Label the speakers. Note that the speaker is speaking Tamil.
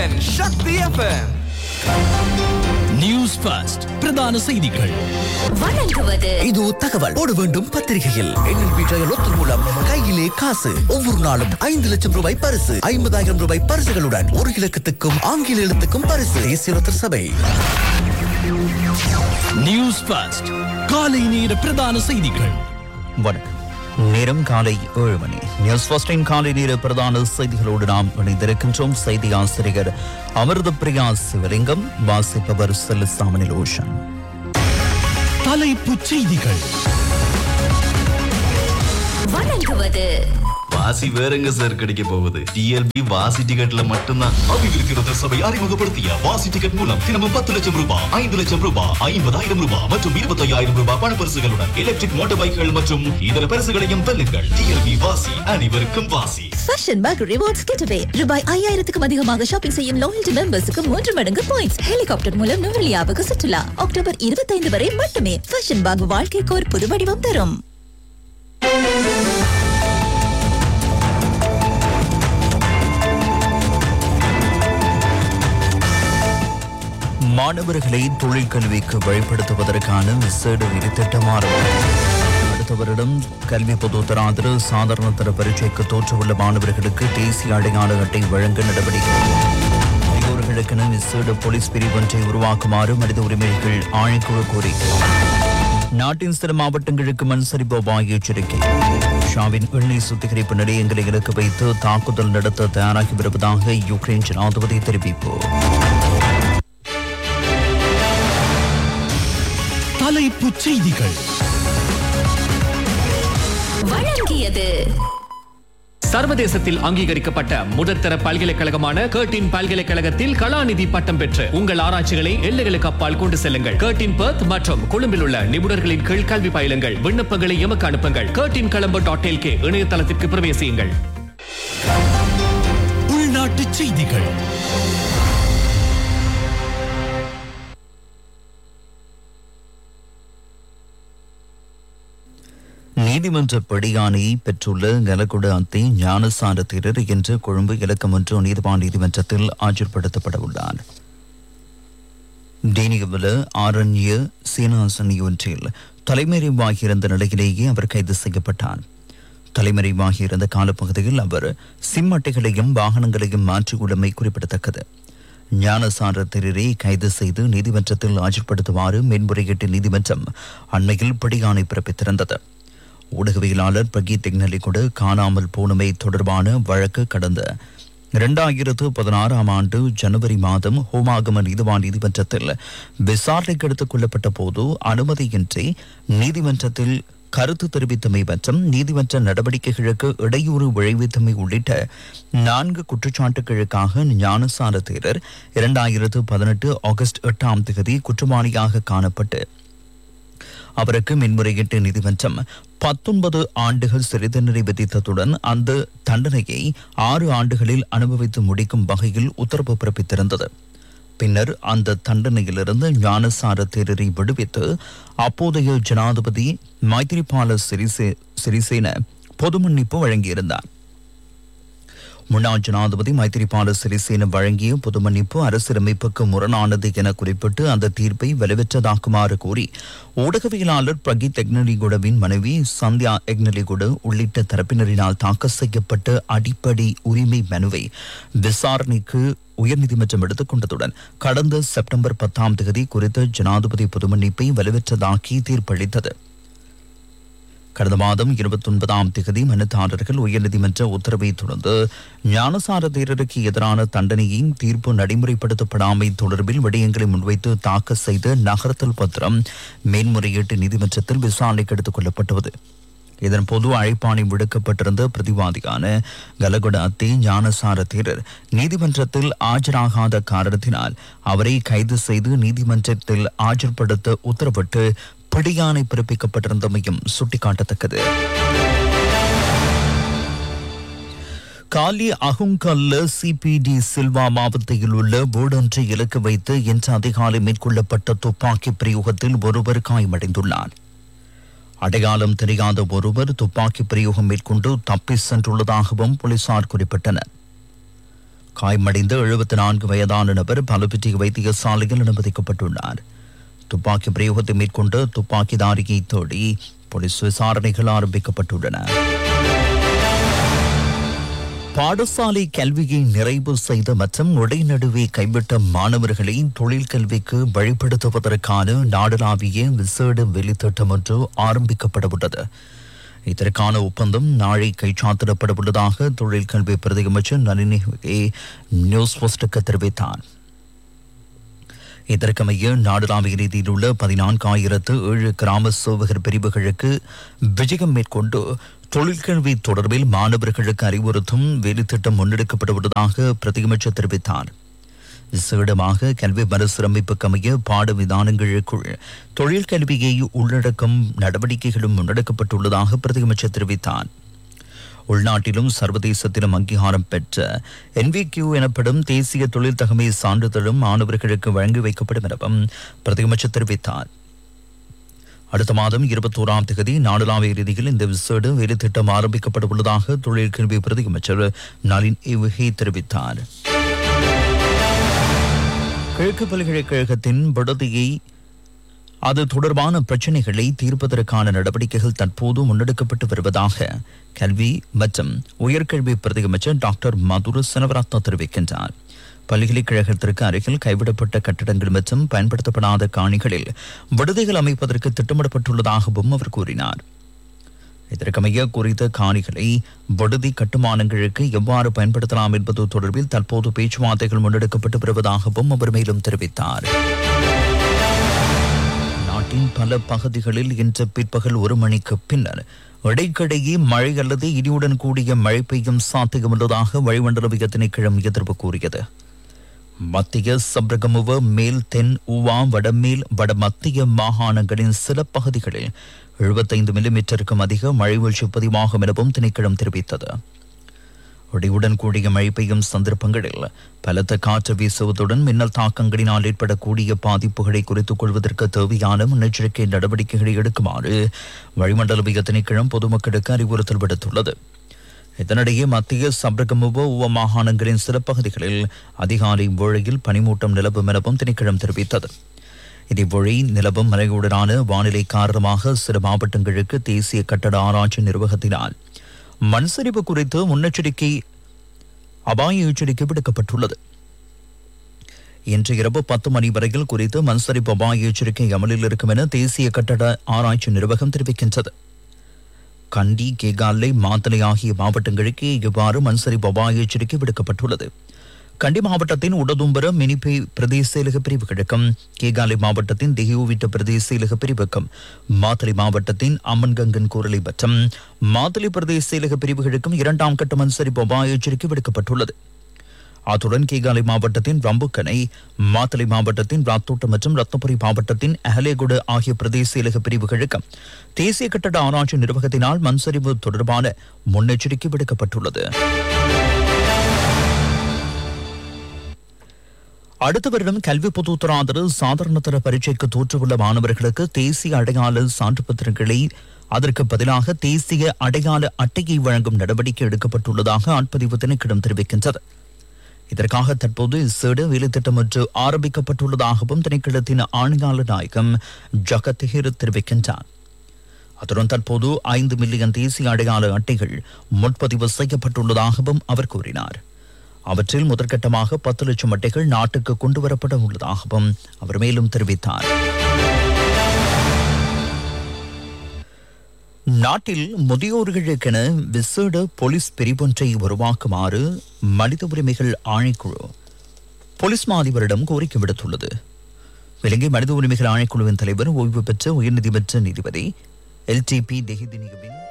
Speaker 1: and Shakti FM.
Speaker 2: News first பிரதான செய்திகள்
Speaker 3: வழங்குவது
Speaker 4: இது தகவல் போட வேண்டும் பத்திரிகையில் என்எல்பி ட்ரையல் ஒத்து மூலம் கையிலே காசு ஒவ்வொரு நாளும் ஐந்து லட்சம் ரூபாய் பரிசு ஐம்பதாயிரம் ரூபாய் பரிசுகளுடன் ஒரு இலக்கத்துக்கும் ஆங்கில எழுத்துக்கும் பரிசு தேசிய லத்தர் சபை
Speaker 2: நியூஸ் ஃபர்ஸ்ட் காலை நேர பிரதான செய்திகள்
Speaker 5: வணக்கம் நேரம் காலை ஏழு மணி நியூஸ் ஃபர்ஸ்டின் காலை நேர பிரதான செய்திகளோடு நாம் இணைந்திருக்கின்றோம் செய்தி ஆசிரியர் அமிர்த பிரியா சிவலிங்கம் வாசிப்பவர் செல்லுசாமனில் ஓஷன்
Speaker 2: தலைப்புச் செய்திகள்
Speaker 3: வழங்குவது
Speaker 6: வாசி வேறங்க சார் கிடைக்க போகுது டிஎல்பி வாசி டிக்கெட்ல மட்டும்தான்
Speaker 7: அபிவிருத்தி சபை அறிமுகப்படுத்திய வாசி டிக்கெட் மூலம் தினமும் பத்து லட்சம் ரூபாய் ஐந்து லட்சம் ரூபாய் ஐம்பதாயிரம் ரூபாய் மற்றும் இருபத்தையாயிரம் ரூபாய் பண பரிசுகளுடன் எலக்ட்ரிக் மோட்டார் பைக்குகள் மற்றும் இதர பரிசுகளையும் வெல்லுங்கள் டிஎல்பி வாசி அனைவருக்கும் வாசி
Speaker 8: ஃபேஷன் பேக் ரிவார்ட்ஸ் கிட்டவே ரூபாய் ஐயாயிரத்துக்கும் அதிகமாக ஷாப்பிங் செய்யும் லாயல்டி மெம்பர்ஸுக்கு மூன்று மடங்கு பாயிண்ட்ஸ் ஹெலிகாப்டர் மூலம் நுவலியாவுக்கு சுற்றுலா அக்டோபர் இருபத்தைந்து வரை மட்டுமே ஃபேஷன் பேக் வாழ்க்கைக்கு ஒரு புது வடிவம் தரும்
Speaker 5: மாணவர்களை தொழிற்கல்விக்கு வழிபடுத்துவதற்கான விசேட விதித்திட்டம் ஆரம்பம் அடுத்த வருடம் கல்வி பொதுத்தராதர சாதாரண தர பரீட்சைக்கு தோற்றவுள்ள மாணவர்களுக்கு தேசிய அடையாள அட்டை வழங்க நடவடிக்கை இளையோர்களுக்கென விசேட போலீஸ் பிரிவொன்றை உருவாக்குமாறு மனித உரிமைகள் ஆணைக்குழு கோரிக்கை நாட்டின் சில மாவட்டங்களுக்கு மண் சரிவு அபாய எச்சரிக்கை ஷாவின் எண்ணெய் சுத்திகரிப்பு நிலையங்களை இலக்கு வைத்து தாக்குதல் நடத்த தயாராகி வருவதாக யுக்ரைன் ஜனாதிபதி தெரிவிப்பு
Speaker 2: தலைப்புச் செய்திகள்
Speaker 3: வழங்கியது
Speaker 9: சர்வதேசத்தில் அங்கீகரிக்கப்பட்ட முதற்தர பல்கலைக்கழகமான கேட்டின் பல்கலைக்கழகத்தில் கலாநிதி பட்டம் பெற்று உங்கள் ஆராய்ச்சிகளை எல்லைகளுக்கு அப்பால் கொண்டு செல்லுங்கள் கேட்டின் பர்த் மற்றும் கொழும்பில் உள்ள நிபுணர்களின் கீழ் கல்வி பயிலுங்கள் விண்ணப்பங்களை எமக்கு அனுப்புங்கள் கேட்டின் கலம்பு டாட் எல்கே இணையதளத்திற்கு பிரவேசியுங்கள்
Speaker 2: உள்நாட்டுச் செய்திகள்
Speaker 5: நீதிமன்ற படியானை பெற்றுள்ள கலகுட அத்தை ஞானசார தேரர் இன்று கொழும்பு இலக்கம் ஒன்று நீதிவான் நீதிமன்றத்தில் ஆஜர்படுத்தப்பட உள்ளார் டேனியவில ஆரண்ய சீனாசனி ஒன்றில் தலைமறைவாகியிருந்த நிலையிலேயே அவர் கைது செய்யப்பட்டார் தலைமறைவாகியிருந்த காலப்பகுதியில் அவர் சிம் அட்டைகளையும் வாகனங்களையும் மாற்றியுள்ளமை குறிப்பிடத்தக்கது ஞானசார திரரை கைது செய்து நீதிமன்றத்தில் ஆஜர்படுத்துமாறு மேன்முறையீட்டு நீதிமன்றம் அண்மையில் படியானை பிறப்பித்திருந்தது ஊடகவியலாளர் பிரகீத் திக்னலி கூட காணாமல் போனமை தொடர்பான வழக்கு கடந்த இரண்டாயிரத்து பதினாறாம் ஆண்டு ஜனவரி மாதம் ஹோமாகம நீதிவான் நீதிமன்றத்தில் விசாரணைக்கு எடுத்துக் கொள்ளப்பட்ட போது அனுமதியின்றி நீதிமன்றத்தில் கருத்து தெரிவித்தமை மற்றும் நீதிமன்ற நடவடிக்கைகளுக்கு இடையூறு விளைவித்தமை உள்ளிட்ட நான்கு குற்றச்சாட்டுகளுக்காக ஞானசார தேரர் இரண்டாயிரத்து பதினெட்டு ஆகஸ்ட் எட்டாம் தேதி குற்றவாளியாக காணப்பட்டு அவருக்கு மின்முறையீட்டு நீதிமன்றம் பத்தொன்பது ஆண்டுகள் சிறை தண்டனை விதித்ததுடன் அந்த தண்டனையை ஆறு ஆண்டுகளில் அனுபவித்து முடிக்கும் வகையில் உத்தரவு பிறப்பித்திருந்தது பின்னர் அந்த தண்டனையிலிருந்து ஞானசார தேரரை விடுவித்து அப்போதைய ஜனாதிபதி மைத்திரிபால சிறிசே சிறிசேன பொது மன்னிப்பு வழங்கியிருந்தார் முன்னாள் ஜனாதிபதி மைத்திரிபால சிறிசேன வழங்கிய பொது மன்னிப்பு அரசியலமைப்புக்கு முரணானது என குறிப்பிட்டு அந்த தீர்ப்பை வலுவற்றதாக்குமாறு கோரி ஊடகவியலாளர் பிரகீத் எக்னலிகுடவின் மனைவி சந்தியா எக்னலிகுட உள்ளிட்ட தரப்பினரினால் தாக்கல் செய்யப்பட்ட அடிப்படை உரிமை மனுவை விசாரணைக்கு உயர்நீதிமன்றம் எடுத்துக்கொண்டதுடன் கடந்த செப்டம்பர் பத்தாம் தேதி குறித்த ஜனாதிபதி பொது மன்னிப்பை வலுவற்றதாக்கி தீர்ப்பளித்தது கடந்த மாதம் இருபத்தி ஒன்பதாம் தேதி மனுதாரர்கள் உயர்நீதிமன்ற உத்தரவை தொடர்ந்து ஞானசார தேரருக்கு எதிரான தண்டனையின் தீர்ப்பு நடைமுறைப்படுத்தப்படாமை தொடர்பில் விடயங்களை முன்வைத்து தாக்கல் செய்த நகர்த்தல் பத்திரம் மேன்முறையீட்டு நீதிமன்றத்தில் விசாரணைக்கு எடுத்துக் கொள்ளப்பட்டுள்ளது இதன் பொது அழைப்பாணை விடுக்கப்பட்டிருந்த பிரதிவாதியான கலகுட அத்தி ஞானசார தேரர் நீதிமன்றத்தில் ஆஜராகாத காரணத்தினால் அவரை கைது செய்து நீதிமன்றத்தில் ஆஜர்படுத்த உத்தரவிட்டு பிடியாணை பிறப்பிக்கப்பட்டிருந்தமையும் சுட்டிக்காட்டத்தக்கது காலி அகுங்கல்ல சிபிடி சில்வா மாவட்டத்தில் உள்ள வீடொன்றை இலக்கு வைத்து இன்று அதிகாலை மேற்கொள்ளப்பட்ட துப்பாக்கி பிரயோகத்தில் ஒருவர் காயமடைந்துள்ளார் அடையாளம் தெரியாத ஒருவர் துப்பாக்கி பிரயோகம் மேற்கொண்டு தப்பி சென்றுள்ளதாகவும் போலீசார் குறிப்பிட்டனர் காயமடைந்த எழுபத்தி நான்கு வயதான நபர் பலப்பிட்டிய வைத்தியசாலையில் அனுமதிக்கப்பட்டுள்ளார் துப்பாக்கி பிரயோகத்தை மேற்கொண்டு துப்பாக்கிதாரியை தேடி போலீஸ் விசாரணைகள் ஆரம்பிக்கப்பட்டுள்ளன பாடசாலை கல்வியை நிறைவு செய்த மற்றும் இடைநடுவே கைவிட்ட மாணவர்களை தொழில் கல்விக்கு வழிபடுத்துவதற்கான நாடளாவிய விசேட வெளித்திட்டம் ஒன்று ஆரம்பிக்கப்படவுள்ளது இதற்கான ஒப்பந்தம் நாளை கைச்சாத்திடப்பட உள்ளதாக தொழில் கல்வி பிரதி அமைச்சர் நளினி நியூஸ் போஸ்டுக்கு தெரிவித்தார் இதற்கமைய நாடுலாவிய ரீதியில் உள்ள பதினான்காயிரத்து ஏழு கிராம சேவகர் பிரிவுகளுக்கு விஜயம் மேற்கொண்டு தொழிற்கல்வி தொடர்பில் மாணவர்களுக்கு அறிவுறுத்தும் வேலைத்திட்டம் முன்னெடுக்கப்பட்டுள்ளதாக பிரதியமைச்சர் தெரிவித்தார் விசேடமாக கல்வி மறுசீரமைப்புக்கு அமைய பாட விதானங்களுக்குள் தொழில் கல்வியை உள்ளடக்கும் நடவடிக்கைகளும் முன்னெடுக்கப்பட்டுள்ளதாக பிரதியமைச்சர் தெரிவித்தார் உள்நாட்டிலும் சர்வதேசத்திலும் அங்கீகாரம் பெற்ற என்விக்யூ எனப்படும் தேசிய தொழில் தகமை சான்றிதழும் மாணவர்களுக்கு வழங்கி வைக்கப்படும் எனவும் பிரதியமைச்சர் தெரிவித்தார் அடுத்த மாதம் இருபத்தோராம் தேதி நாடுலாவிய ரீதியில் இந்த விசேட வேலைத்திட்டம் ஆரம்பிக்கப்பட உள்ளதாக தொழில் கல்வி பிரதியமைச்சர் நளின் இவகை தெரிவித்தார் கிழக்கு பல்கலைக்கழகத்தின் விடுதியை அது தொடர்பான பிரச்சினைகளை தீர்ப்பதற்கான நடவடிக்கைகள் தற்போது முன்னெடுக்கப்பட்டு வருவதாக கல்வி மற்றும் உயர்கல்வி பிரதியமைச்சர் டாக்டர் மதுர செனவரத்னா தெரிவிக்கின்றார் பல்கலைக்கழகத்திற்கு அருகில் கைவிடப்பட்ட கட்டடங்கள் மற்றும் பயன்படுத்தப்படாத காணிகளில் விடுதிகள் அமைப்பதற்கு திட்டமிடப்பட்டுள்ளதாகவும் அவர் கூறினார் இதற்கமைய குறித்த காணிகளை விடுதி கட்டுமானங்களுக்கு எவ்வாறு பயன்படுத்தலாம் என்பது தொடர்பில் தற்போது பேச்சுவார்த்தைகள் முன்னெடுக்கப்பட்டு வருவதாகவும் அவர் மேலும் தெரிவித்தார் நாட்டின் பல பகுதிகளில் இன்று பிற்பகல் ஒரு மணிக்கு பின்னர் இடைக்கிடையே மழை அல்லது இடியுடன் கூடிய மழை பெய்யும் சாத்தியமுள்ளதாக வளிமண்டலவிய திணைக்களம் எதிர்ப்பு கூறியது மத்திய சப்ரகமுவ மேல் தென் உவா வடமேல் வடமத்திய மாகாணங்களின் சில பகுதிகளில் எழுபத்தைந்து மில்லிமீட்டருக்கும் அதிக மழை வீழ்ச்சி பதிவாகும் எனவும் திணைக்களம் தெரிவித்தது இடியுடன் கூடிய மழை பெய்யும் சந்தர்ப்பங்களில் பலத்த காற்று வீசுவதுடன் மின்னல் தாக்கங்களினால் ஏற்படக்கூடிய பாதிப்புகளை குறைத்துக் கொள்வதற்கு தேவையான முன்னெச்சரிக்கை நடவடிக்கைகளை எடுக்குமாறு வளிமண்டலவிய திணைக்களம் பொதுமக்களுக்கு அறிவுறுத்தல் விடுத்துள்ளது இதனிடையே மத்திய சப்ரகமுவ உவ மாகாணங்களின் சில பகுதிகளில் அதிகாலை வேளையில் பனிமூட்டம் நிலவும் எனவும் திணைக்களம் தெரிவித்தது இதேவழி நிலவும் மழையுடனான வானிலை காரணமாக சில மாவட்டங்களுக்கு தேசிய கட்டட ஆராய்ச்சி நிர்வாகத்தினால் மண் சரிவு குறித்து முன்னெச்சரிக்கை அபாய எச்சரிக்கை விடுக்கப்பட்டுள்ளது இன்று இரவு பத்து மணி வரையில் குறித்து மண் சரிவு அபாய எச்சரிக்கை அமலில் இருக்கும் என தேசிய கட்டட ஆராய்ச்சி நிர்வாகம் தெரிவிக்கின்றது கண்டி கேகாலை மாத்தலை ஆகிய மாவட்டங்களுக்கு இவ்வாறு மண் சரிவு அபாய எச்சரிக்கை விடுக்கப்பட்டுள்ளது கண்டி மாவட்டத்தின் உடதும்பர மினிபே பிரதேச செயலக பிரிவுகளுக்கும் கேகாலை மாவட்டத்தின் தெஹியோவிட்ட பிரதேச செயலக பிரிவுக்கும் மாத்தளை மாவட்டத்தின் அம்மன்கங்கன் கூரலை மற்றும் மாத்தளை பிரதேச செயலக பிரிவுகளுக்கும் இரண்டாம் கட்ட மண்சரிப்பு அபாய எச்சரிக்கை விடுக்கப்பட்டுள்ளது அத்துடன் கேகாலை மாவட்டத்தின் ரம்புக்கனை மாத்தளை மாவட்டத்தின் ராத்தோட்டம் மற்றும் ரத்னபுரி மாவட்டத்தின் அஹலேகுடு ஆகிய பிரதேச செயலக பிரிவுகளுக்கும் தேசிய கட்டட ஆராய்ச்சி நிர்வாகத்தினால் மண்சரிவு தொடர்பான முன்னெச்சரிக்கை விடுக்கப்பட்டுள்ளது அடுத்த வருடம் கல்வி பொதுத்துறாதர சாதாரணதர பரீட்சைக்கு தோற்றுள்ள மாணவர்களுக்கு தேசிய அடையாள சான்று பத்திரங்களை அதற்கு பதிலாக தேசிய அடையாள அட்டையை வழங்கும் நடவடிக்கை எடுக்கப்பட்டுள்ளதாக ஆட்பதிவு திணைக்களம் தெரிவிக்கின்றது இதற்காக தற்போது சேட வேலைத்திட்டம் ஒன்று ஆரம்பிக்கப்பட்டுள்ளதாகவும் திணைக்களத்தின் ஆணையாளர் நாயகம் ஜகத்ஹிர் தெரிவிக்கின்றார் அத்துடன் தற்போது ஐந்து மில்லியன் தேசிய அடையாள அட்டைகள் முன்பதிவு செய்யப்பட்டுள்ளதாகவும் அவர் கூறினார் அவற்றில் முதற்கட்டமாக பத்து லட்சம் அட்டைகள் நாட்டுக்கு கொண்டு வரப்பட உள்ளதாகவும் அவர் மேலும் தெரிவித்தார் நாட்டில் முதியோர்களுக்கென விசேட போலீஸ் பிரிவொன்றை உருவாக்குமாறு மனித உரிமைகள் ஆணைக்குழு போலீஸ் மாதிபரிடம் கோரிக்கை விடுத்துள்ளது இலங்கை மனித உரிமைகள் ஆணைக்குழுவின் தலைவர் ஓய்வு பெற்ற உயர்நீதிமன்ற நீதிபதி எல்டிபி தெஹிதினியுவின்